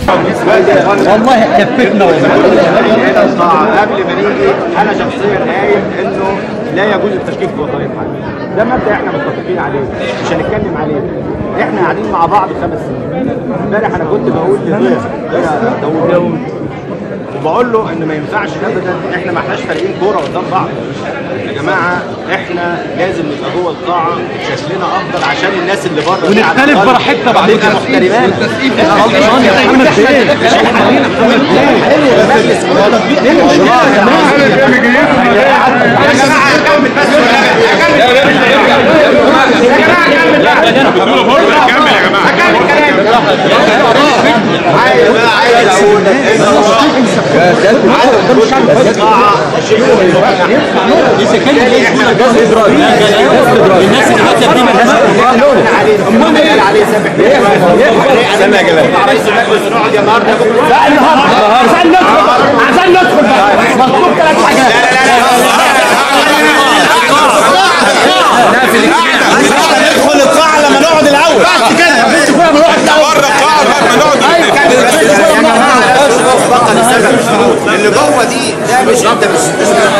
والله كفتنا هنا القاعة قبل ما نيجي انا شخصيا قايل انه لا يجوز التشكيك في وظائف حد ده مبدا احنا متفقين عليه مش هنتكلم عليه احنا قاعدين مع بعض خمس سنين امبارح انا كنت بقول لضيف ضيف داوود داوود وبقول له ان ما ينفعش ابدا احنا ما احناش فارقين كوره قدام بعض يا جماعه احنا لازم نبقى جوه القاعه شكلنا افضل عشان الناس اللي بره دي على ونختلف الأقل براحتنا بعد تبقى محترمات غلطان يا محمد فين؟ عايز بقى عايز اقول انه عدم وجود القاعه شيء مهم الناس اللي بتكتب دي احنا عليه امال قال عليه سامح سامح يا جماعه مع رئيس المجلس نقعد يا نهارده لا النهارده عشان ندخل عشان ندخل بقى مطلوب ثلاث حاجات ندخل القاعة لما نقعد الأول بس كده بس كده بنروح بره القاعة لما نقعد يا جماعه بطل السبب اللي جوه دي ده مش انت مش مش